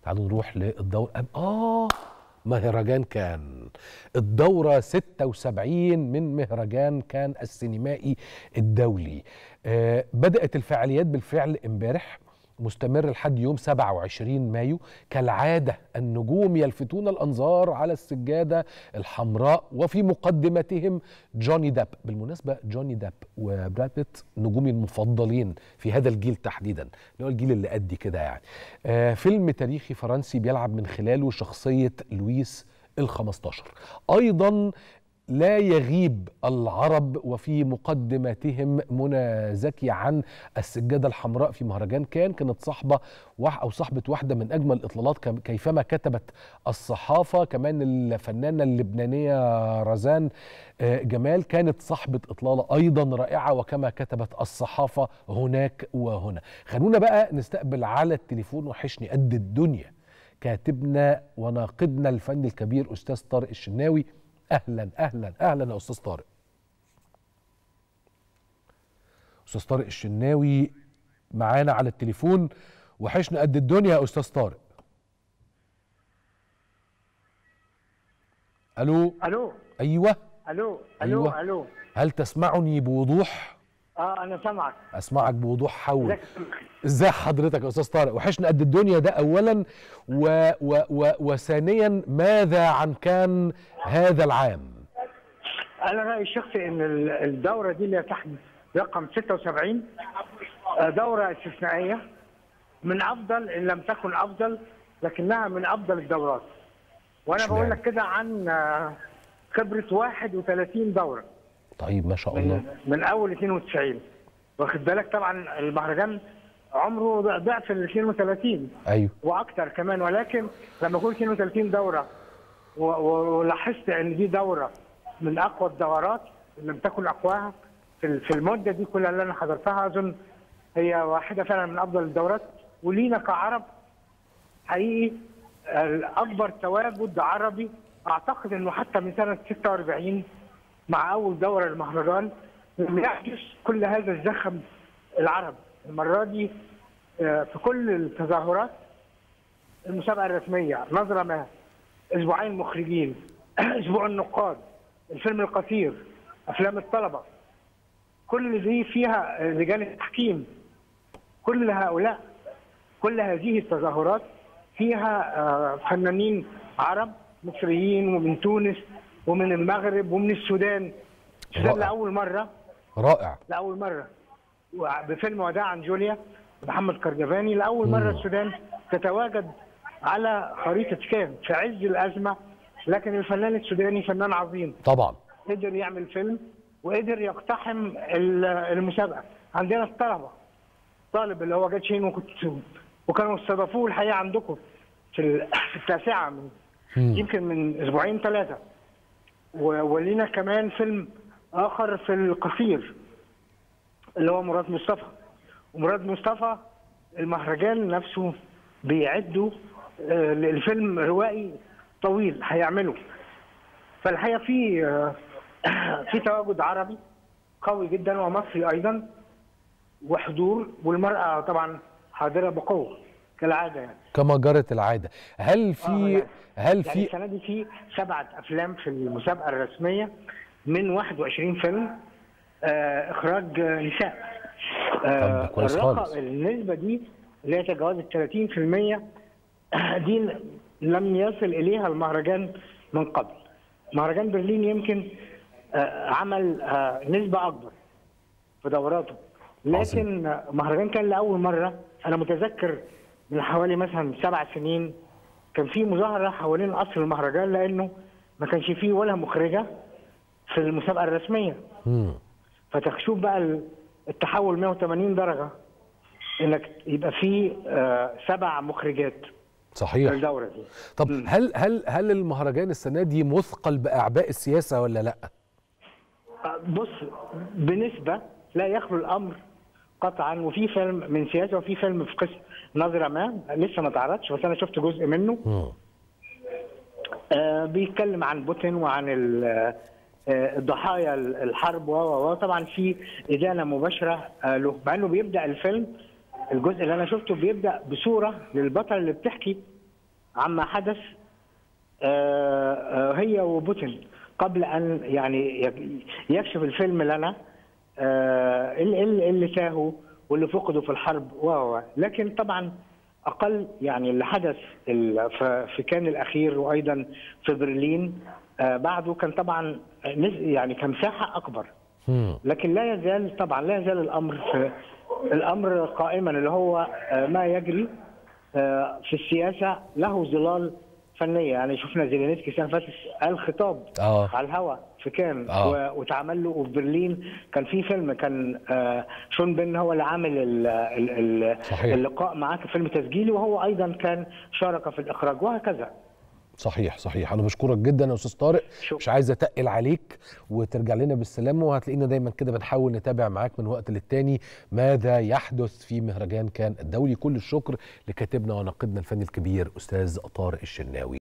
تعالوا نروح للدورة آه مهرجان كان الدورة 76 من مهرجان كان السينمائي الدولي آه بدأت الفعاليات بالفعل امبارح مستمر لحد يوم 27 مايو كالعادة النجوم يلفتون الأنظار على السجادة الحمراء وفي مقدمتهم جوني داب بالمناسبة جوني داب وبراد بيت نجومي المفضلين في هذا الجيل تحديدا اللي هو الجيل اللي قدي كده يعني آه فيلم تاريخي فرنسي بيلعب من خلاله شخصية لويس ال15 أيضا لا يغيب العرب وفي مقدمتهم منى زكي عن السجادة الحمراء في مهرجان كان كانت صاحبة أو صاحبة واحدة من أجمل الإطلالات كيفما كتبت الصحافة كمان الفنانة اللبنانية رزان جمال كانت صاحبة إطلالة أيضا رائعة وكما كتبت الصحافة هناك وهنا خلونا بقى نستقبل على التليفون وحشني قد الدنيا كاتبنا وناقدنا الفني الكبير أستاذ طارق الشناوي اهلا اهلا اهلا يا استاذ طارق استاذ طارق الشناوي معانا على التليفون وحشنا قد الدنيا يا استاذ طارق الو الو ايوه الو الو أيوة. الو هل تسمعني بوضوح اه انا سامعك اسمعك بوضوح حول ازيك ازاي حضرتك يا استاذ طارق وحشنا قد الدنيا ده اولا و و و وثانيا ماذا عن كان هذا العام انا رايي الشخصي ان ال- الدوره دي اللي تحت رقم 76 آه، دوره استثنائيه من افضل ان لم تكن افضل لكنها من افضل الدورات وانا اشمعنى؟ بقول لك كده عن آه، خبره 31 دوره طيب ما شاء الله من, من اول 92 واخد بالك طبعا المهرجان عمره ضعف ال 32 ايوه واكتر كمان ولكن لما اكون 32 دوره و- و- ولاحظت ان دي دوره من اقوى الدورات إن لم تكن اقواها في ال- في المده دي كلها اللي انا حضرتها اظن هي واحده فعلا من افضل الدورات ولينا كعرب حقيقي الاكبر تواجد عربي اعتقد انه حتى من سنه 46 مع اول دوره للمهرجان لم يحدث كل هذا الزخم العرب المره دي آه، في كل التظاهرات المسابقه الرسميه نظره ما اسبوعين مخرجين اسبوع النقاد الفيلم القصير افلام الطلبه كل دي فيها آه، رجال التحكيم كل هؤلاء كل هذه التظاهرات فيها آه، فنانين عرب مصريين ومن تونس ومن المغرب ومن السودان السودان رائع. لاول مره رائع لاول مره بفيلم وداع عن جوليا محمد كردفاني لاول مره السودان تتواجد على خريطه كان في عز الازمه لكن الفنان السوداني فنان عظيم طبعا قدر يعمل فيلم وقدر يقتحم ال- المسابقه عندنا الطلبه طالب اللي هو جاد شين وكنت وكانوا استضافوه الحقيقه عندكم في ال- في التاسعه من يمكن من اسبوعين ثلاثه و- ولينا كمان فيلم اخر في القصير اللي هو مراد مصطفى ومراد مصطفى المهرجان نفسه بيعدوا آه، لفيلم روائي طويل هيعمله فالحقيقه في آه، في تواجد عربي قوي جدا ومصري ايضا وحضور والمراه طبعا حاضره بقوه كالعاده يعني كما جرت العاده هل آه، في يعني- هل يعني في السنه دي في سبعه افلام في المسابقه الرسميه من 21 فيلم آه اخراج آه، نساء طب ده كويس الرقم- خالص. النسبه دي اللي هي تجاوزت 30% دي لم يصل اليها المهرجان من قبل مهرجان برلين يمكن آه، عمل آه، نسبه اكبر في دوراته لكن آه، مهرجان كان لاول مره انا متذكر من حوالي مثلا سبع سنين كان في مظاهره حوالين قصر المهرجان لانه ما كانش فيه ولا مخرجه في المسابقه الرسميه مم. فتشوف بقى ال- التحول 180 درجه انك يبقى فيه آه، سبع مخرجات في صحيح الدوره دي طب هل هل هل المهرجان السنه دي مثقل باعباء السياسه ولا لا آه، بص بنسبه لا يخلو الامر قطعا وفي فيلم من سياسه وفي فيلم في قسم نظره ما لسه ما اتعرضش بس انا شفت جزء منه مم. آه، بيتكلم عن بوتين وعن ال- آه، ضحايا الحرب و و و. طبعا في ادانه مباشره آه، له مع انه بيبدا الفيلم الجزء اللي انا شفته بيبدا بصوره للبطل اللي بتحكي عما حدث آه، آه، هي وبوتين قبل ان يعني يك- يكشف الفيلم لنا آه، اللي- اللي اللي تاهوا واللي فقدوا في الحرب و و- لكن طبعا اقل يعني اللي حدث ال- ف- في كان الاخير وايضا في برلين آه، بعده كان طبعا نس- يعني كمساحه اكبر مم. لكن لا يزال طبعا لا يزال الامر في الامر قائما اللي هو آه، ما يجري آه، في السياسه له ظلال فنيه يعني شفنا زيلينسكي السنه اللي فاتت قال خطاب آه. على الهواء في كان آه. و- واتعمل له وفي برلين كان في فيلم كان آه، شون بن هو اللي عامل ال- ال- ال- صحيح. اللقاء معاه كفيلم تسجيلي وهو ايضا كان شارك في الاخراج وهكذا صحيح صحيح انا بشكرك جدا يا استاذ طارق شكرا. مش عايز اتقل عليك وترجع لنا بالسلامه وهتلاقينا دايما كده بنحاول نتابع معاك من وقت للتاني ماذا يحدث في مهرجان كان الدولي كل الشكر لكاتبنا وناقدنا الفني الكبير استاذ طارق الشناوي